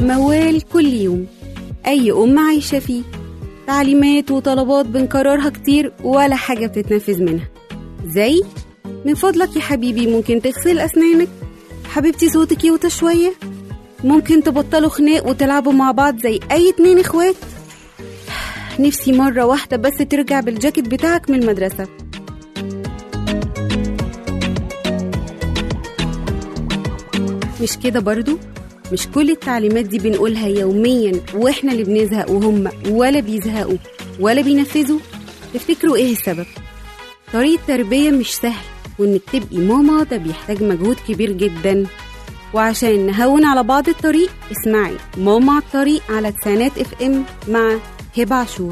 موال كل يوم أي أم عايشة فيه تعليمات وطلبات بنكررها كتير ولا حاجة بتتنفذ منها زي من فضلك يا حبيبي ممكن تغسل أسنانك حبيبتي صوتك يوطى شوية ممكن تبطلوا خناق وتلعبوا مع بعض زي أي اتنين اخوات نفسي مرة واحدة بس ترجع بالجاكيت بتاعك من المدرسة مش كده برضو مش كل التعليمات دي بنقولها يوميا واحنا اللي بنزهق وهم ولا بيزهقوا ولا بينفذوا تفتكروا ايه السبب طريقة تربية مش سهل وانك تبقي ماما ده بيحتاج مجهود كبير جدا وعشان نهون على بعض الطريق اسمعي ماما على الطريق على تسانات اف ام مع هبة عاشور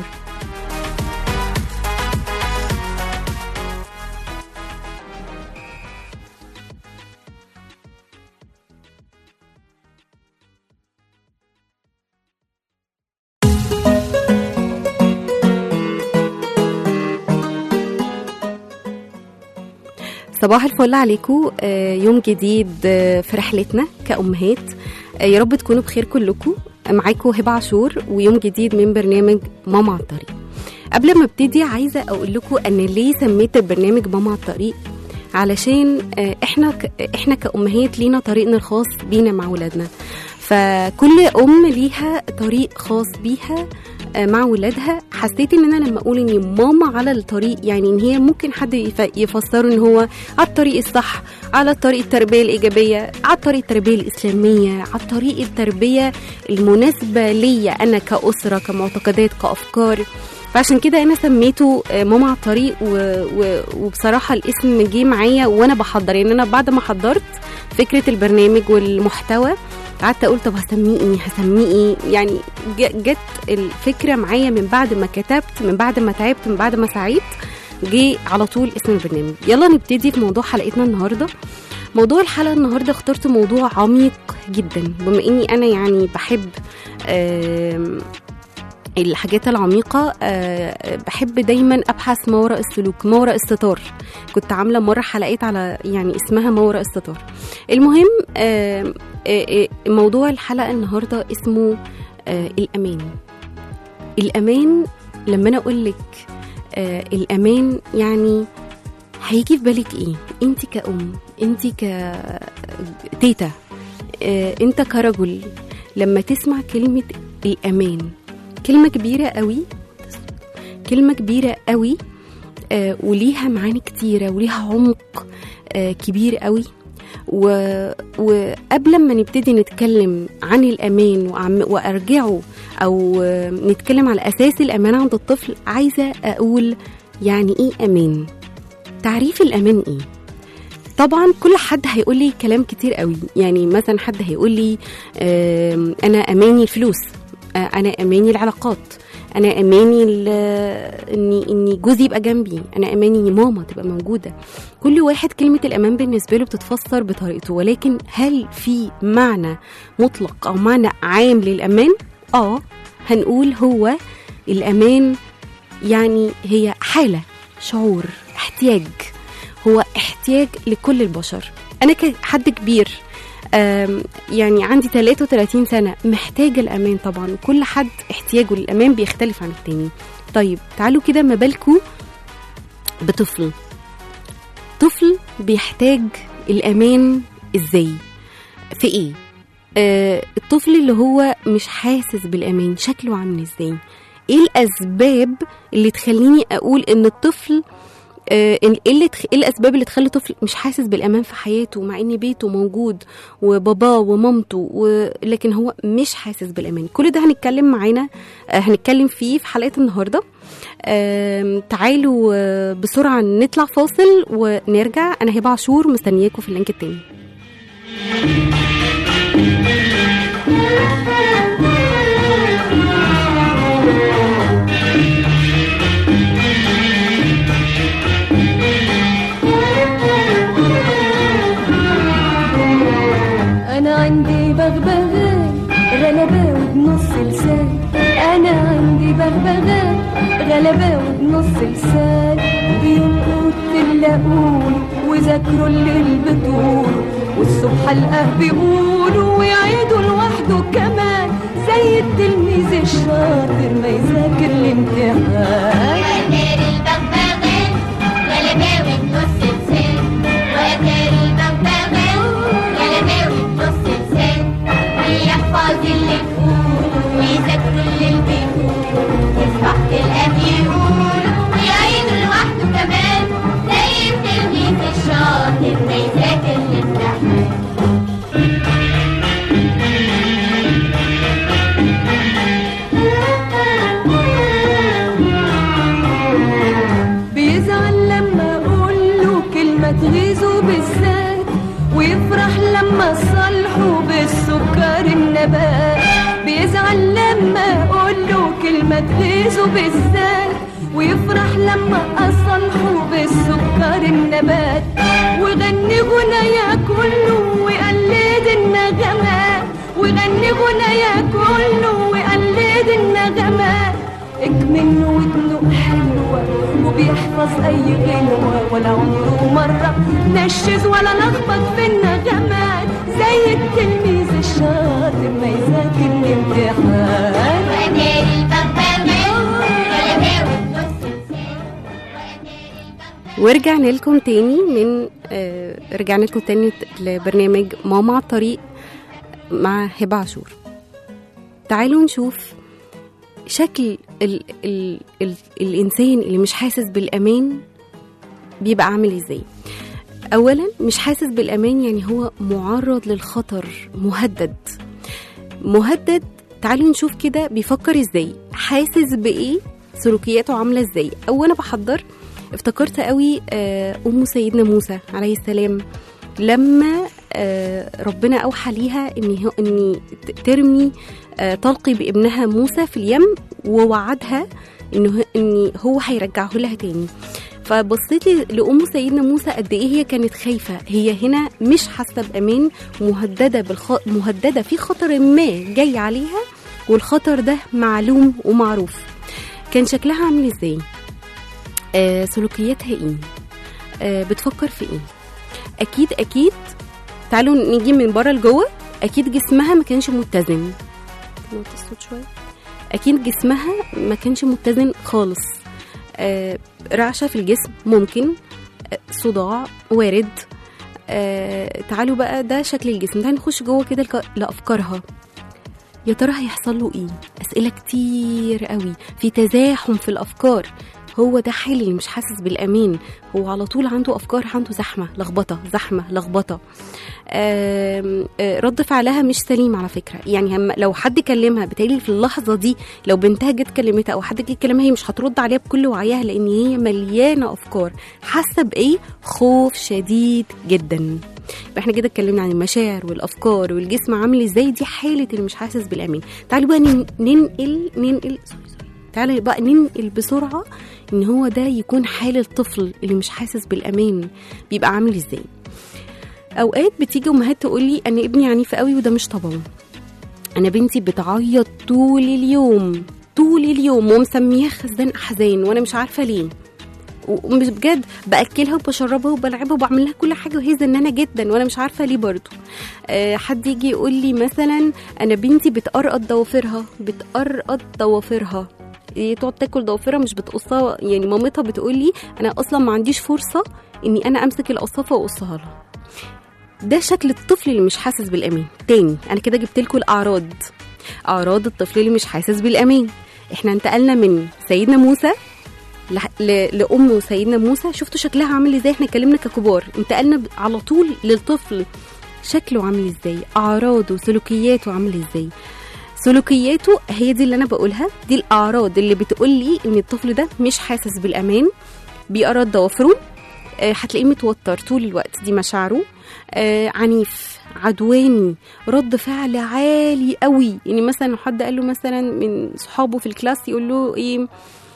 صباح الفل عليكم آه، يوم جديد آه، في رحلتنا كأمهات آه، يا رب تكونوا بخير كلكم معاكم هبة عاشور ويوم جديد من برنامج ماما على الطريق قبل ما ابتدي عايزة أقول لكم أن ليه سميت البرنامج ماما على الطريق علشان آه، احنا ك... احنا كأمهات لينا طريقنا الخاص بينا مع ولادنا فكل أم ليها طريق خاص بيها آه، مع ولادها حسيت ان انا لما اقول اني ماما على الطريق يعني ان هي ممكن حد يف- يفسره ان هو على الطريق الصح على الطريق التربيه الايجابيه على الطريق التربيه الاسلاميه على الطريق التربيه المناسبه ليا انا كاسره كمعتقدات كافكار فعشان كده انا سميته آه، ماما على الطريق و... و... وبصراحه الاسم جه معايا وانا بحضر يعني انا بعد ما حضرت فكره البرنامج والمحتوى قعدت اقول طب هسميه ايه هسميه ايه يعني ج- جت الفكره معايا من بعد ما كتبت من بعد ما تعبت من بعد ما سعيت جه على طول اسم البرنامج يلا نبتدي في موضوع حلقتنا النهارده موضوع الحلقه النهارده اخترت موضوع عميق جدا بما اني انا يعني بحب آم، الحاجات العميقة آه، بحب دايما أبحث ما وراء السلوك ما وراء الستار كنت عاملة مرة حلقات على يعني اسمها ما وراء الستار المهم آه، آه، آه، موضوع الحلقة النهاردة اسمه آه، الأمان الأمان لما أنا أقول لك آه، الأمان يعني هيجي في بالك إيه أنت كأم أنت كتيتا آه، أنت كرجل لما تسمع كلمة الأمان كلمة كبيرة قوي كلمة كبيرة قوي آه وليها معاني كتيرة وليها عمق آه كبير قوي و... وقبل ما نبتدي نتكلم عن الأمان وعم... وأرجعه أو آه، نتكلم على أساس الأمان عند الطفل عايزة أقول يعني إيه أمان تعريف الأمان إيه طبعا كل حد هيقول لي كلام كتير قوي يعني مثلا حد هيقول لي آم، انا اماني الفلوس آه، انا اماني العلاقات انا اماني ال- اني اني جوزي يبقى جنبي انا اماني ان ماما تبقى موجوده كل واحد كلمه الامان بالنسبه له بتتفسر بطريقته ولكن هل في معنى مطلق او معنى عام للامان اه هنقول هو الامان يعني هي حاله شعور احتياج هو احتياج لكل البشر انا كحد كبير آم، يعني عندي 33 سنة محتاجة الأمان طبعا وكل حد احتياجه للأمان بيختلف عن التاني طيب تعالوا كده ما بالكوا بطفل طفل بيحتاج الأمان إزاي في إيه آه الطفل اللي هو مش حاسس بالأمان شكله عامل إزاي إيه الأسباب اللي تخليني أقول إن الطفل آه، إن ايه اللي تخ... ايه الاسباب اللي تخلي طفل مش حاسس بالامان في حياته مع ان بيته موجود وباباه ومامته و... لكن هو مش حاسس بالامان كل ده هنتكلم معانا آه، هنتكلم فيه في حلقه النهارده آم، تعالوا آه، بسرعه نطلع فاصل ونرجع انا هبه عاشور مستنياكم في اللينك التاني أنا عندي بغبغان غلباوي بنص لسان أنا عندي بغبغان غلباوي بنص لسان بيرقد تلاقون وذاكروا الليل بطول والصبح القاه بيقولوا ويعيدوا لوحده كمان زي التلميذ الشاطر ما يذاكر الامتحان وأدار البغبغان غلباوي بنص لسان وأدار البغبغان غلباوي بنص لسان ويحفظ اللي تقوله ويذاكر اللي بيقوله يصبح تلقاه بيقول ويعيد لوحده كمان زي التلميذ الشاطر ما يذاكر الامتحان بيزعل لما اقول له كلمة تغيظه بالذات ويفرح لما صالحه بالسكر النبات بيزعل لما اقول له كلمة تغيظه بالذات ويفرح لما اصالحه بالسكر النبات وغني غنايا كله ويقلد النغمات وغني غنايا كله ويقلد النغمات اكمن ودنه حلوة وبيحفظ أي غنوة ولا عمره مرة نشز ولا لخبط في النغمات زي التلميذ الشاطر ما يذاكر الامتحان وأدار البغبغان غلباوي بنص لسان وأدار البغبغان ورجعنا لكم تاني من آه رجعنا لكم تاني لبرنامج ماما على الطريق مع هبة عاشور تعالوا نشوف شكل ال ال ال الإنسان اللي مش حاسس بالأمان بيبقى عامل إزاي أولا مش حاسس بالأمان يعني هو معرض للخطر مهدد مهدد تعالوا نشوف كده بيفكر ازاي حاسس بايه سلوكياته عامله ازاي او انا بحضر افتكرت قوي آه، ام سيدنا موسى عليه السلام لما آه، ربنا اوحى ليها ان هو ان ت- ترمي آه، تلقي بابنها موسى في اليم ووعدها انه ان هو هيرجعه لها تاني فبصيت لي لام سيدنا موسى قد ايه هي كانت خايفه هي هنا مش حاسه بامان مهدده بالخ... مهدده في خطر ما جاي عليها والخطر ده معلوم ومعروف كان شكلها عامل ازاي آه سلوكياتها ايه آه بتفكر في ايه اكيد اكيد تعالوا نيجي من بره لجوه اكيد جسمها ما كانش متزن نوطي الصوت شويه اكيد جسمها ما كانش متزن خالص آه رعشه في الجسم ممكن آه صداع وارد آه تعالوا بقى ده شكل الجسم تعالوا نخش جوه كده لك- لافكارها يا ترى هيحصل له ايه اسئله كتير قوي في تزاحم في الافكار هو ده حال اللي مش حاسس بالامان هو على طول عنده افكار عنده زحمه لخبطه زحمه لخبطه آم، آه، رد فعلها مش سليم على فكره يعني هم لو حد كلمها بالتالي في اللحظه دي لو بنتها جت كلمتها او حد جه كلمها هي مش هترد عليها بكل وعيها لان هي مليانه افكار حاسه بايه خوف شديد جدا يبقى احنا كده اتكلمنا عن المشاعر والافكار والجسم عامل ازاي دي حاله اللي مش حاسس بالامان تعالوا بقى نن- ننقل ننقل سوري سوري تعالوا بقى ننقل بسرعه ان هو ده يكون حال الطفل اللي مش حاسس بالامان بيبقى عامل ازاي اوقات بتيجي امهات تقول لي انا ابني عنيف قوي وده مش طبيعي انا بنتي بتعيط طول اليوم طول اليوم ومسميها خزان احزان وانا مش عارفه ليه ومش بجد باكلها وبشربها وبلعبها وبعمل لها كل حاجه وهي زنانه جدا وانا مش عارفه ليه برضو أه حد يجي يقول لي مثلا انا بنتي بتقرقط ضوافرها بتقرقط ضوافرها إيه تقعد تاكل ضوافرها مش بتقصها يعني مامتها بتقول لي انا اصلا ما عنديش فرصه اني انا امسك القصافه واقصها لها ده شكل الطفل اللي مش حاسس بالامان تاني انا كده جبت لكم الاعراض اعراض الطفل اللي مش حاسس بالامان احنا انتقلنا من سيدنا موسى لح- ل- لام سيدنا موسى شفتوا شكلها عامل ازاي احنا اتكلمنا ككبار انتقلنا ب- على طول للطفل شكله عامل ازاي اعراضه سلوكياته عامل ازاي سلوكياته هي دي اللي انا بقولها دي الاعراض اللي بتقول لي ان الطفل ده مش حاسس بالامان بيقرض ضوافره آه، هتلاقيه متوتر طول الوقت دي مشاعره آه عنيف عدواني رد فعل عالي قوي يعني مثلا لو حد قال له مثلا من صحابه في الكلاس يقول له ايه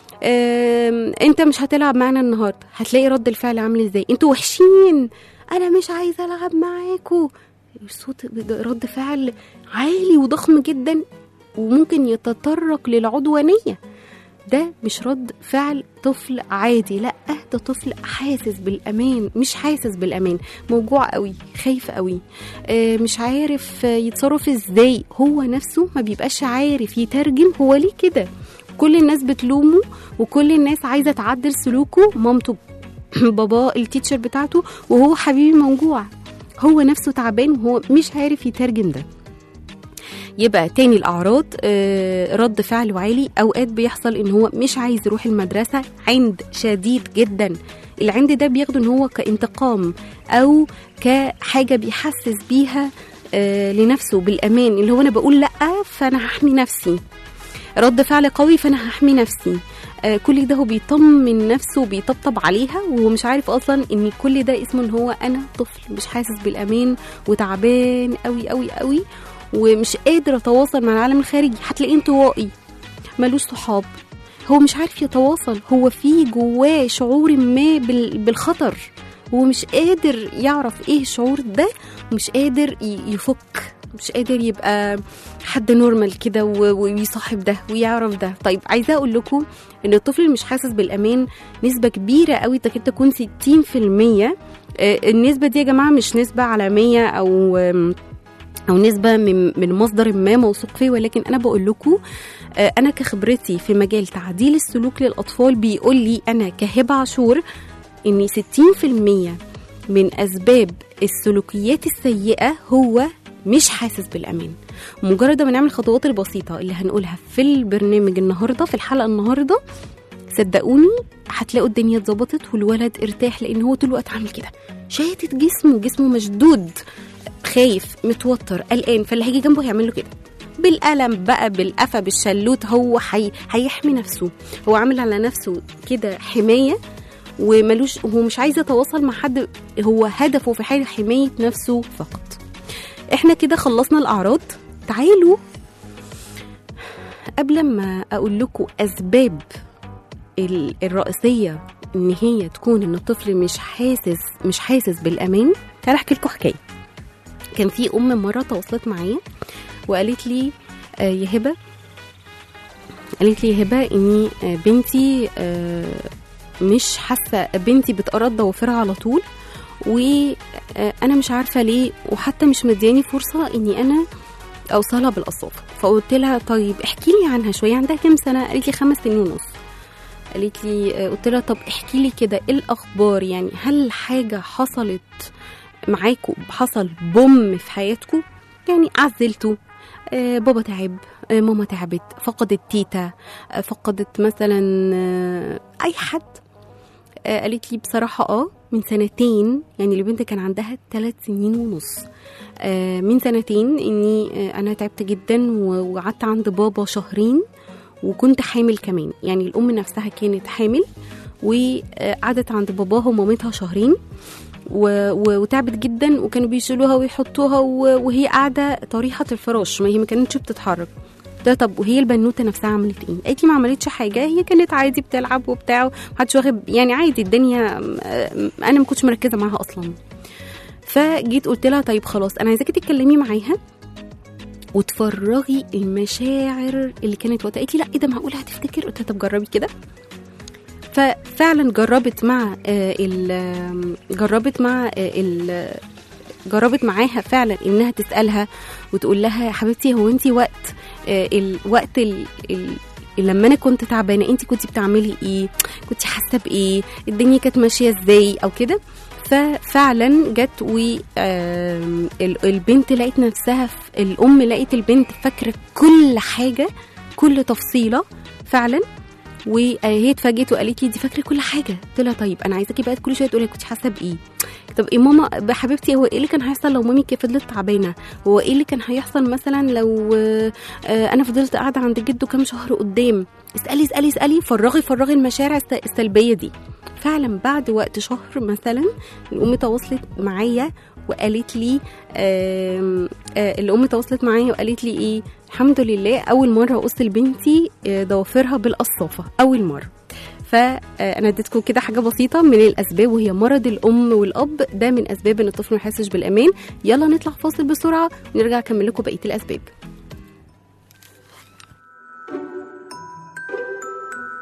آم، انت مش هتلعب معانا النهارده هتلاقي رد الفعل عامل ازاي انتوا وحشين انا مش عايزه العب معاكوا صوت رد فعل عالي وضخم جدا وممكن يتطرق للعدوانيه ده مش رد فعل طفل عادي لا ده طفل حاسس بالامان مش حاسس بالامان موجوع قوي خايف قوي آه، مش عارف آه، يتصرف ازاي هو نفسه ما بيبقاش عارف يترجم هو ليه كده كل الناس بتلومه وكل الناس عايزه تعدل سلوكه مامته باباه التيتشر بتاعته وهو حبيبي موجوع هو نفسه تعبان وهو مش عارف يترجم ده يبقى تاني الأعراض آه، رد فعل عالي أوقات بيحصل إن هو مش عايز يروح المدرسة عند شديد جدا العند ده بياخده إن هو كانتقام أو كحاجة بيحسس بيها آه، لنفسه بالأمان اللي هو أنا بقول لأ فأنا هحمي نفسي رد فعل قوي فأنا هحمي نفسي آه، كل ده هو بيطمن نفسه وبيطبطب عليها وهو مش عارف اصلا ان كل ده اسمه ان هو انا طفل مش حاسس بالامان وتعبان قوي قوي قوي ومش قادر اتواصل مع العالم الخارجي هتلاقيه انطوائي ملوش صحاب هو مش عارف يتواصل هو في جواه شعور ما بال- بالخطر هو مش قادر يعرف ايه الشعور ده ومش قادر ي- يفك مش قادر يبقى حد نورمال كده و- ويصاحب ده ويعرف ده طيب عايزه اقول لكم ان الطفل اللي مش حاسس بالامان نسبه كبيره قوي تكاد تكون 60% آه، النسبه دي يا جماعه مش نسبه عالميه او آم، او نسبه من من مصدر ما موثوق فيه ولكن انا بقول لكم آه، انا كخبرتي في مجال تعديل السلوك للاطفال بيقول لي انا كهبه عاشور ان 60% من اسباب السلوكيات السيئه هو مش حاسس بالامان مجرد ما نعمل الخطوات البسيطه اللي هنقولها في البرنامج النهارده في الحلقه النهارده صدقوني هتلاقوا الدنيا اتظبطت والولد ارتاح لان هو طول الوقت عامل كده شاتت جسمه جسمه مشدود خايف متوتر قلقان فاللي هيجي جنبه هيعمل له كده بالقلم بقى بالقفا بالشلوت هو حي... هيحمي نفسه هو عامل على نفسه كده حمايه وملوش هو مش عايز يتواصل مع حد هو هدفه في حاجه حمايه نفسه فقط احنا كده خلصنا الاعراض تعالوا قبل ما اقول لكم اسباب ال- الرئيسيه ان هي تكون ان الطفل مش حاسس مش حاسس بالامان تعالى احكي لكم حكايه كان في ام مره تواصلت معايا وقالت لي آه، يا هبه قالت لي يا هبه اني آه، بنتي آه، مش حاسه بنتي بتقرض ضوافرها على طول وانا مش عارفه ليه وحتى مش مدياني فرصه اني انا اوصلها بالقصافه فقلت لها طيب احكي لي عنها شويه عندها كام سنه قالت لي خمس سنين ونص قالت لي آه، قلت لها طب احكي لي كده ايه الاخبار يعني هل حاجه حصلت معاكم حصل بوم في حياتكم يعني عزلتوا آه، بابا تعب آه، ماما تعبت فقدت تيتا آه، فقدت مثلا آه، اي حد آه، قالت لي بصراحة اه من سنتين يعني البنت كان عندها ثلاث سنين ونص آه، من سنتين اني آه، انا تعبت جدا و- وقعدت عند بابا شهرين وكنت حامل كمان يعني الام نفسها كانت حامل وقعدت عند باباها ومامتها شهرين و... و... وتعبت جدا وكانوا بيشيلوها ويحطوها و... وهي قاعده طريحه الفراش ما هي ما كانتش بتتحرك ده طب وهي البنوته نفسها عملت ايه؟ قالت لي ما عملتش حاجه هي كانت عادي بتلعب وبتاع محدش واخد يعني عادي الدنيا م- انا ما كنتش مركزه معاها اصلا فجيت قلت لها طيب خلاص انا عايزاكي تتكلمي معاها وتفرغي المشاعر اللي كانت وقتها قالت لي لا ايه ده معقوله هتفتكر قلت لها طب جربي كده ففعلا جربت مع آه، ال آم، جربت مع آه، ال جربت معاها فعلا انها تسالها وتقول لها يا حبيبتي هو انت وقت آه، الوقت ال ال لما انا كنت تعبانه انت كنت بتعملي ايه كنت حاسه بايه الدنيا كانت ماشيه ازاي او كده ففعلا جت والبنت لقيت نفسها في- الام لقيت البنت فاكره كل حاجه كل تفصيله فعلا وهي اتفاجئت وقالت لي دي فاكره كل حاجه قلت لها طيب انا عايزاكي بقى كل شويه تقولي كنت حاسه بايه طب ايه ماما يا حبيبتي هو ايه اللي كان هيحصل لو مامي كانت فضلت تعبانه هو ايه اللي كان هيحصل مثلا لو آه، آه، انا فضلت قاعده عند جده كام شهر قدام اسالي اسالي اسالي فرغي فرغي المشاعر الس- السلبيه دي فعلا بعد وقت شهر مثلا الام تواصلت معايا وقالت لي آم، آه، الام تواصلت معايا وقالت لي ايه الحمد لله اول مره اقص لبنتي آه، ضوافرها بالقصافه اول مره فانا اديتكم كده حاجه بسيطه من الاسباب وهي مرض الام والاب ده من اسباب ان الطفل ما يحسش بالامان يلا نطلع فاصل بسرعه ونرجع اكمل لكم بقيه الاسباب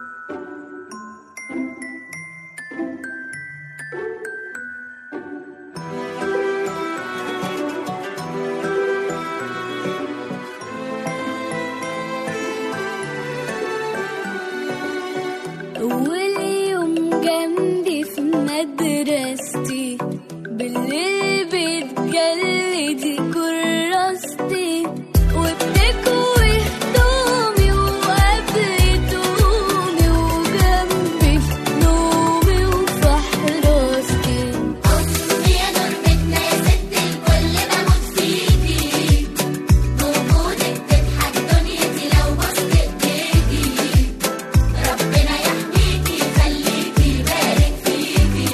ومجلدي كراستي وبتكوي هدومي وقبل دومي وجنبي نومي وفي حراستي أمي يا نور بيتنا يا ست الكل بموت فيكي بوجودك تضحك دنيتي لو بصت ايديكي ربنا يحميكي يخليكي يبارك فيكي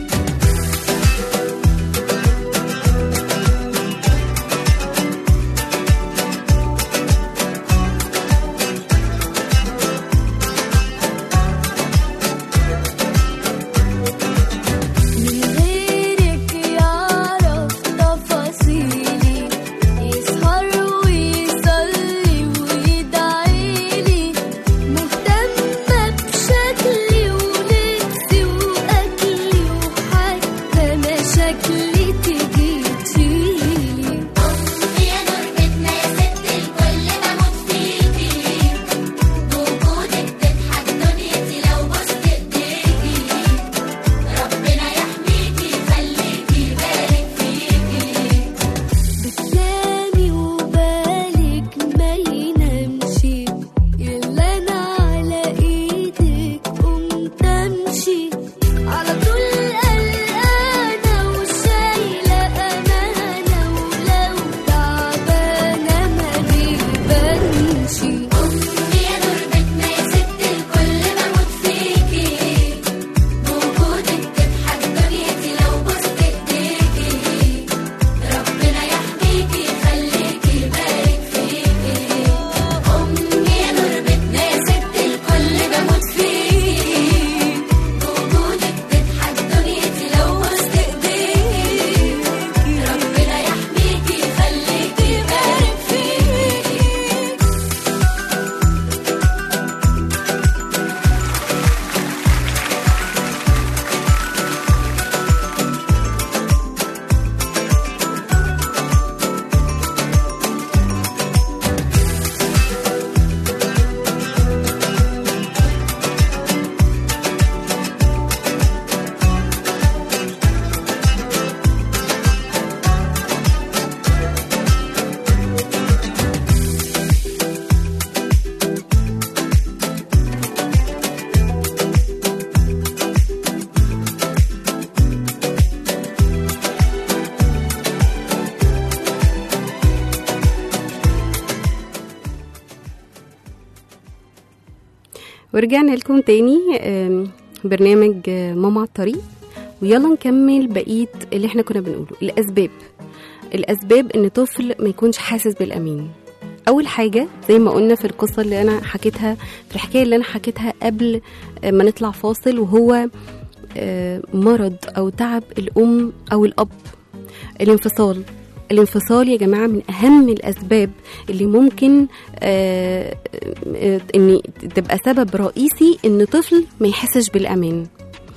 من غيرك يعرف تفاصيلي يسهر ويصلي ويدعيلي مهتمة بشكلي ولبسي وأكلي وحتى مشاكلي تيجي تشيلي أمي يا نور بيتنا يا ست الكل بموت فيكي بوجودك تضحك دنيتي لو بصت ايديكي ربنا يحميكي يخليكي يبارك فيكي بتنامي وبالك ما ينامش يلا انا على ايدك قمت امشي على طول قلقانه وشايله امانه ولو تعبانه ما بيبانش أمي يا نور بيتنا يا ست الكل بموت فيكي بوجودك تضحك دنيتي لو بصت ايديكي ربنا يحميكي يخليكي يبارك فيكي أمي يا نور بيتنا يا ست الكل بموت فيكي بوجودك تضحك دنيتي لو بصت ايديكي ربنا يحميكي يخليكي يبارك فيكي ورجعنا لكم تاني آم، برنامج آه، ماما على الطريق ويلا نكمل بقية اللي احنا كنا بنقوله الأسباب الأسباب إن طفل ما يكونش حاسس بالأمان أول حاجة زي ما قلنا في القصة اللي أنا حكيتها في الحكاية اللي أنا حكيتها قبل آه، ما نطلع فاصل وهو آه، مرض أو تعب الأم أو الأب الانفصال الانفصال يا جماعة من أهم الأسباب اللي ممكن آه، آه، إن تبقى سبب رئيسي إن طفل ما يحسش بالأمان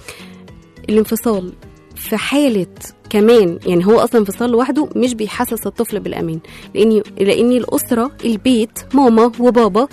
الانفصال في حالة كمان يعني هو اصلا انفصال لوحده مش بيحسس الطفل بالامان لان لان الاسره البيت ماما وبابا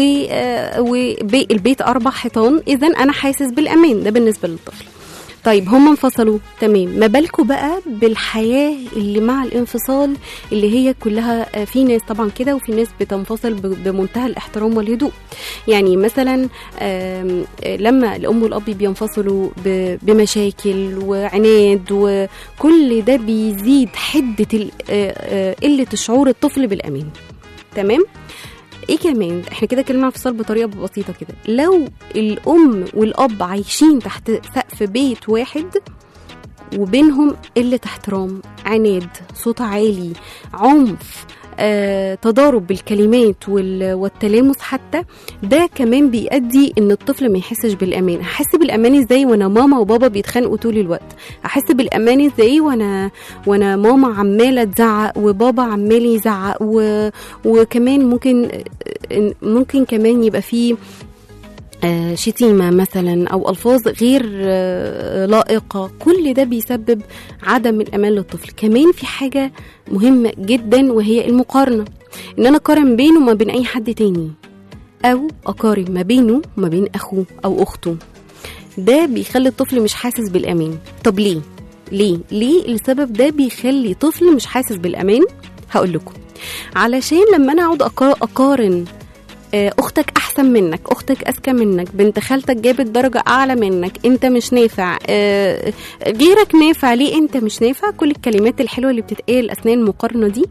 والبيت اربع حيطان اذا انا حاسس بالامان ده بالنسبه للطفل طيب هم انفصلوا تمام ما بالكم بقى بالحياه اللي مع الانفصال اللي هي كلها آه، في ناس طبعا كده وفي ناس بتنفصل ب- بمنتهى الاحترام والهدوء يعني مثلا آم، آه، لما الام والاب بينفصلوا ب- بمشاكل وعناد وكل ده بيزيد حده ال- آه، آه، قله شعور الطفل بالامان تمام ايه كمان احنا كده اتكلمنا عن انفصال بطريقه بسيطه كده لو الام والاب عايشين تحت سقف بيت واحد وبينهم قله احترام عناد صوت عالي عنف آه، تضارب بالكلمات وال- والتلامس حتى ده كمان بيؤدي ان الطفل ما يحسش بالامان احس بالامان ازاي وانا ماما وبابا بيتخانقوا طول الوقت احس بالامان ازاي وانا وانا ماما عماله تزعق وبابا عمال يزعق و... وكمان ممكن ممكن كمان يبقى فيه آه، شتيمة مثلا أو ألفاظ غير آه، لائقة كل ده بيسبب عدم الأمان للطفل كمان في حاجة مهمة جدا وهي المقارنة إن أنا أقارن بينه وما بين أي حد تاني أو أقارن ما بينه وما بين أخوه أو أخته ده بيخلي الطفل مش حاسس بالأمان طب ليه؟ ليه ليه السبب ده بيخلي طفل مش حاسس بالامان هقول لكم علشان لما انا اقعد أقا- اقارن آه، اختك احسن منك اختك اذكى منك بنت خالتك جابت درجه اعلى منك انت مش نافع آه، غيرك نافع ليه انت مش نافع كل الكلمات الحلوه اللي بتتقال اثناء المقارنه دي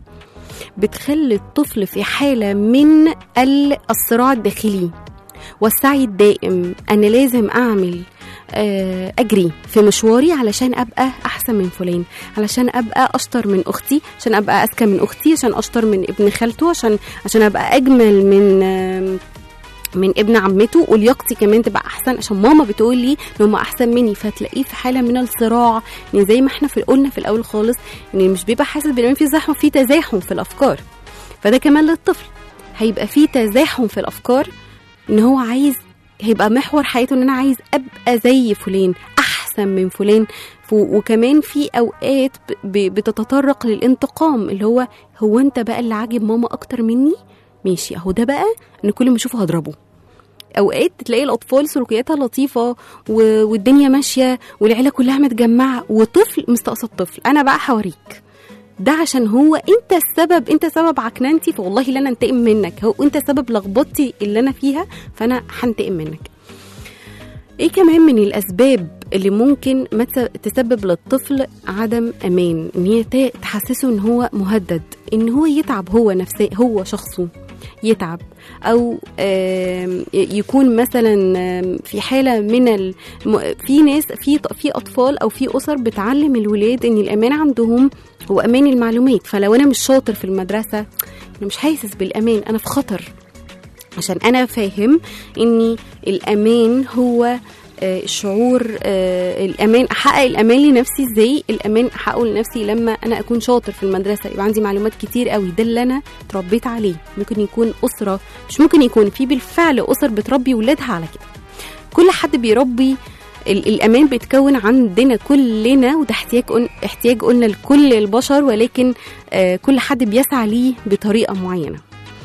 بتخلي الطفل في حاله من ال- الصراع الداخلي والسعي الدائم انا لازم اعمل آه، اجري في مشواري علشان ابقى احسن من فلان علشان ابقى اشطر من اختي عشان ابقى اذكى من اختي عشان اشطر من ابن خالته عشان عشان ابقى اجمل من آم، من ابن عمته ولياقتي كمان تبقى احسن عشان ماما بتقول لي ان هم احسن مني فتلاقيه في حاله من الصراع يعني زي ما احنا في قلنا في الاول خالص ان مش بيبقى حاسس بان في زحمه في تزاحم في الافكار فده كمان للطفل هيبقى في تزاحم في الافكار ان هو عايز هيبقى محور حياته ان انا عايز ابقى زي فلان احسن من فلان ف- وكمان في اوقات ب- ب- بتتطرق للانتقام اللي هو هو انت بقى اللي عاجب ماما اكتر مني ماشي اهو ده بقى ان كل ما اشوفه هضربه اوقات تلاقي الاطفال سلوكياتها لطيفه و... والدنيا ماشيه والعيله كلها متجمعه وطفل مستقصد طفل انا بقى هوريك ده عشان هو انت السبب انت سبب عكننتي فوالله لا انا انتقم منك هو انت سبب لخبطتي اللي انا فيها فانا هنتقم منك ايه كمان من الاسباب اللي ممكن ما تس- تسبب للطفل عدم امان ان هي ت- تحسسه ان هو مهدد ان هو يتعب هو نفسه هو شخصه يتعب او آم، ي- يكون مثلا آم، في حاله من ال... م- في ناس في ط- في اطفال او في اسر بتعلم الولاد ان الامان عندهم هو امان المعلومات فلو انا مش شاطر في المدرسه انا مش حاسس بالامان انا في خطر عشان انا فاهم ان الامان هو آه، الشعور آه، الامان احقق الامان لنفسي ازاي الامان احققه لنفسي لما انا اكون شاطر في المدرسه يبقى عندي معلومات كتير قوي ده اللي انا اتربيت عليه ممكن يكون اسره مش ممكن يكون في بالفعل اسر بتربي ولادها على كده كل حد بيربي ال- الامان بيتكون عندنا كلنا وده احتياج قل- احتياج قلنا لكل البشر ولكن آه، كل حد بيسعى ليه بطريقه معينه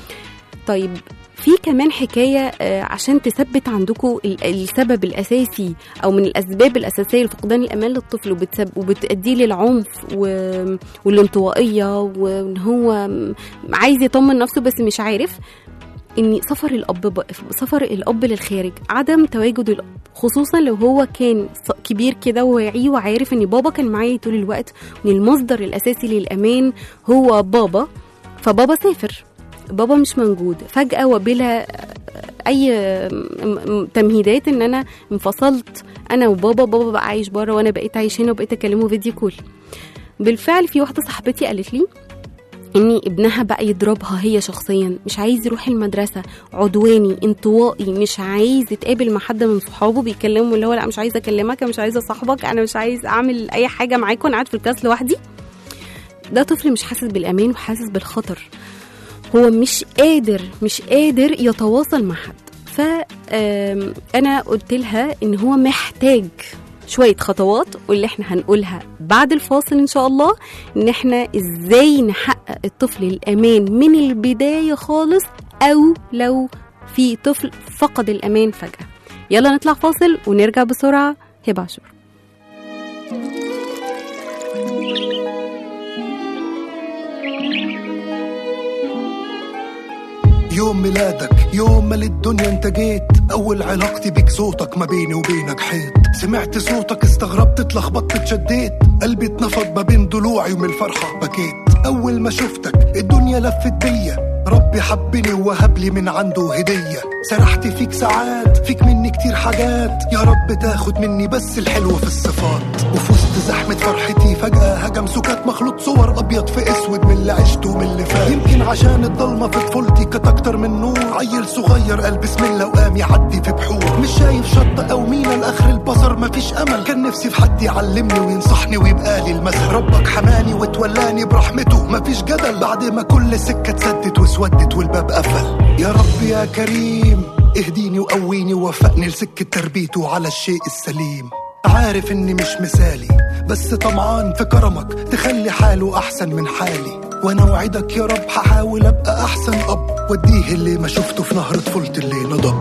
طيب في كمان حكاية آه، عشان تثبت عندكم ال- السبب الأساسي أو من الأسباب الأساسية لفقدان الأمان للطفل وبتسب وبتأديه للعنف و- والانطوائية وإن هو م- عايز يطمن نفسه بس مش عارف ان سفر الاب ب... سفر الاب للخارج عدم تواجد الاب خصوصا لو هو كان ص- كبير كده وواعي وعارف ان بابا كان معايا طول الوقت وان المصدر الاساسي للامان هو بابا فبابا سافر بابا مش موجود فجأة وبلا أي م- م- تمهيدات إن أنا انفصلت أنا وبابا بابا بقى عايش بره وأنا بقيت عايش هنا وبقيت أكلمه فيديو كول بالفعل في واحدة صاحبتي قالت لي ان ابنها بقى يضربها هي شخصيا مش عايز يروح المدرسه عدواني انطوائي مش عايز يتقابل مع حد من صحابه بيكلمه اللي هو لا مش عايز اكلمك انا مش عايز اصاحبك انا مش عايز اعمل اي حاجه معاك وانا قاعد في الكلاس لوحدي ده طفل مش حاسس بالامان وحاسس بالخطر هو مش قادر مش قادر يتواصل مع حد فانا قلت لها ان هو محتاج شوية خطوات واللي احنا هنقولها بعد الفاصل ان شاء الله ان احنا ازاي نحقق الطفل الامان من البداية خالص او لو في طفل فقد الامان فجأة يلا نطلع فاصل ونرجع بسرعة هبة عاشور يوم ميلادك يوم ما للدنيا انت جيت اول علاقتي بيك صوتك ما بيني وبينك حيط سمعت صوتك استغربت اتلخبطت اتشديت قلبي اتنفض ما بين ضلوعي ومن الفرحة بكيت اول ما شفتك الدنيا لفت بيا ربي حبني ووهب لي من عنده هدية سرحت فيك ساعات فيك مني كتير حاجات يا رب تاخد مني بس الحلو في الصفات وفي وسط زحمة فرحتي فجأة هجم سكات مخلوط صور أبيض في أسود من اللي عشته ومن اللي فات يمكن عشان الضلمة في طفولتي كانت أكتر من نور عيل صغير قال بسم الله وقام يعدي في بحور مش شايف شط أو مينا لآخر البصر مفيش أمل كان نفسي في حد يعلمني وينصحني ويبقى لي المثل ربك حماني وتولاني برحمته مفيش جدل بعد ما كل سكة اتسدت واسودت والباب قفل يا رب يا كريم اهديني وقويني ووفقني لسكة تربيته على الشيء السليم عارف اني مش مثالي بس طمعان في كرمك تخلي حاله احسن من حالي وانا وعدك يا رب هحاول ابقى احسن اب واديه اللي ما شفته في نهر طفولتي اللي نضب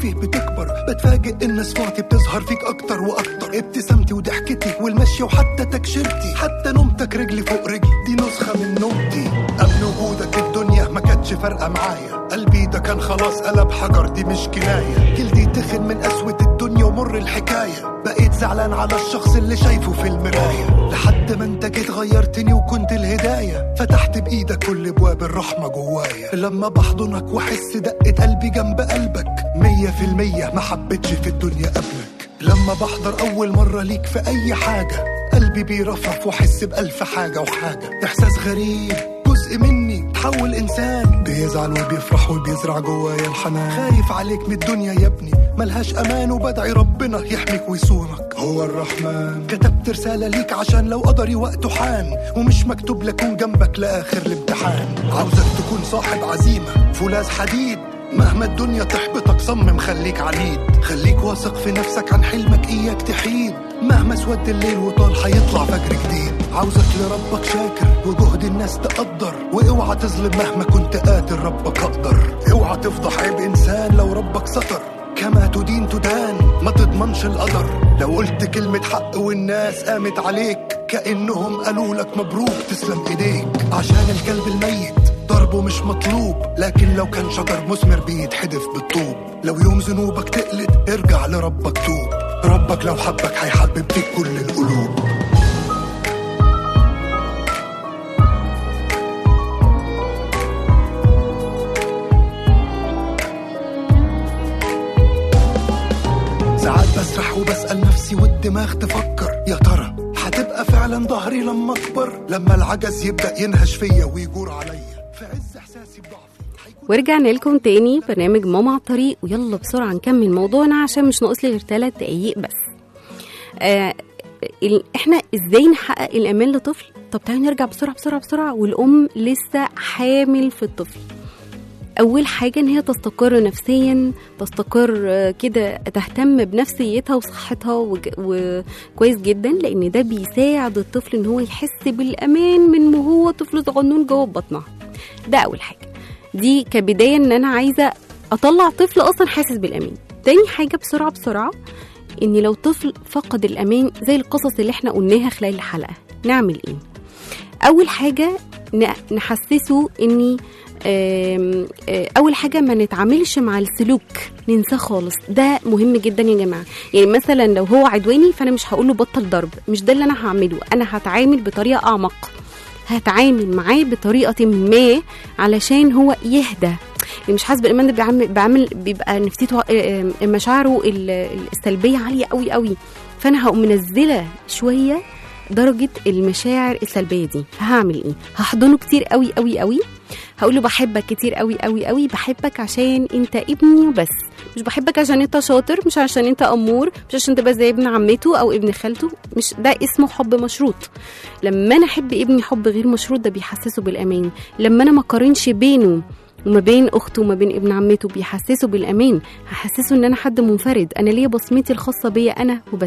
فيه بتكبر بتفاجئ ان صفاتي بتظهر فيك اكتر واكتر ابتسامتي وضحكتي والمشي وحتى تكشيرتي حتى نومتك رجلي فوق رجلي دي نسخة من نومتي قبل وجودك الدنيا ما كانتش فارقة معايا قلبي ده كان خلاص قلب حجر دي مش كناية جلدي تخن من قسوة الدنيا ومر الحكاية بقيت زعلان على الشخص اللي شايفه في المراية لحد ما انت جيت غيرتني وكنت الهداية فتحت بإيدك كل ابواب الرحمة جوايا لما بحضنك واحس دقة قلبي جنب قلبك مية في المية ما حبيتش في الدنيا قبلك لما بحضر أول مرة ليك في أي حاجة قلبي بيرفرف واحس بألف حاجة وحاجة إحساس غريب جزء مني تحول إنسان بيزعل وبيفرح وبيزرع جوايا الحنان خايف عليك من الدنيا يا ابني ملهاش أمان وبدعي ربنا يحميك ويصونك هو الرحمن كتبت رسالة ليك عشان لو قدري وقته حان ومش مكتوب لكون جنبك لآخر الامتحان عاوزك تكون صاحب عزيمة فولاذ حديد مهما الدنيا تحبطك صمم خليك عنيد خليك واثق في نفسك عن حلمك اياك تحيد مهما اسود الليل وطال هيطلع فجر جديد عاوزك لربك شاكر وجهد الناس تقدر واوعى تظلم مهما كنت قادر ربك اقدر اوعى تفضح عيب انسان لو ربك ستر كما تدين تدان ما تضمنش القدر لو قلت كلمة حق والناس قامت عليك كأنهم قالوا لك مبروك تسلم ايديك عشان الكلب الميت ضربه مش مطلوب لكن لو كان شجر مثمر بيتحدف بالطوب لو يوم ذنوبك تقلد ارجع لربك توب ربك لو حبك هيحبب فيك كل القلوب ساعات بسرح وبسأل نفسي والدماغ تفكر يا ترى هتبقى فعلا ظهري لما اكبر لما العجز يبدأ ينهش فيا ويجور عليا في عز احساسي بضعفي هيكون ورجعنا لكم تاني برنامج ماما على الطريق ويلا بسرعة نكمل موضوعنا عشان مش ناقص لي غير ثلاث دقايق بس آه ال- احنا ازاي نحقق الامان لطفل طب تعالوا نرجع بسرعة بسرعة بسرعة والام لسه حامل في الطفل اول حاجه ان هي تستقر نفسيا تستقر آه، كده تهتم بنفسيتها وصحتها وج- وكويس جدا لان ده بيساعد الطفل ان هو يحس بالامان من وهو طفل صغنون جوه بطنها ده اول حاجه دي كبدايه ان انا عايزه اطلع طفل اصلا حاسس بالامان تاني حاجه بسرعه بسرعه ان لو طفل فقد الامان زي القصص اللي احنا قلناها خلال الحلقه نعمل ايه اول حاجه ن- نحسسه اني آم، آه، اول حاجه ما نتعاملش مع السلوك ننساه خالص ده مهم جدا يا جماعه يعني مثلا لو هو عدواني فانا مش هقول له بطل ضرب مش ده اللي انا هعمله انا هتعامل بطريقه اعمق هتعامل معاه بطريقه ما علشان هو يهدى اللي مش حاسس بالامان ده بيعمل, بيعمل بيبقى نفسيته آه، آه، مشاعره ال- السلبيه عاليه قوي قوي فانا هقوم منزله شويه درجه المشاعر السلبيه دي هعمل ايه هحضنه كتير قوي قوي قوي هقول له بحبك كتير قوي قوي قوي بحبك عشان انت ابني وبس مش بحبك عشان انت شاطر مش عشان انت امور مش عشان تبقى زي ابن عمته او ابن خالته مش ده اسمه حب مشروط لما انا احب ابني حب غير مشروط ده بيحسسه بالامان لما انا ما قارنش بينه وما بين اخته وما بين ابن عمته بيحسسه بالامان هحسسه ان انا حد منفرد انا ليا بصمتي الخاصه بيا انا وبس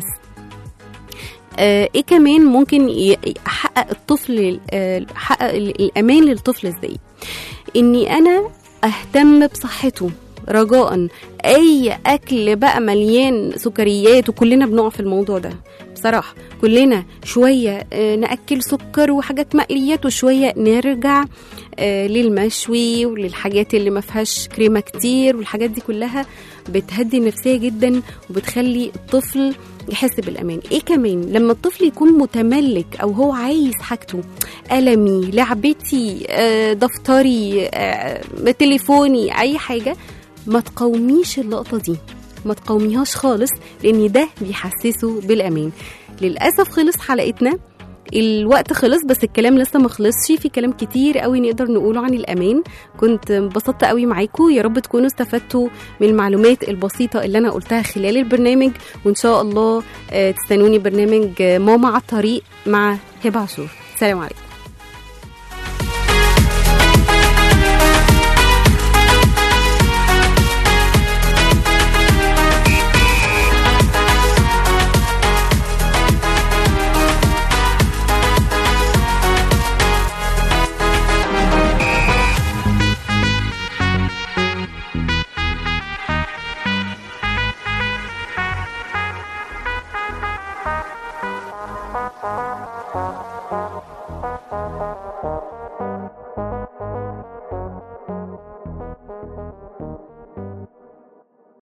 آه ايه كمان ممكن ي- يحقق الطفل آه، حقق ال- الامان للطفل ازاي اني انا اهتم بصحته رجاء اي اكل بقى مليان سكريات وكلنا بنقع في الموضوع ده بصراحه كلنا شويه آه، ناكل سكر وحاجات مقليات وشويه نرجع آه، للمشوي وللحاجات اللي ما فيهاش كريمه كتير والحاجات دي كلها بتهدي النفسيه جدا وبتخلي الطفل يحس بالامان ايه كمان لما الطفل يكون متملك او هو عايز حاجته قلمي لعبتي آه، دفتري آه، تليفوني اي حاجه ما تقاوميش اللقطه دي ما تقاوميهاش خالص لان ده بيحسسه بالامان للاسف خلص حلقتنا الوقت خلص بس الكلام لسه ما خلصش في كلام كتير قوي نقدر نقوله عن الامان كنت انبسطت قوي معاكم يا رب تكونوا استفدتوا من المعلومات البسيطه اللي انا قلتها خلال البرنامج وان شاء الله آه، تستنوني برنامج آه، ماما على الطريق مع هبه عاشور سلام عليكم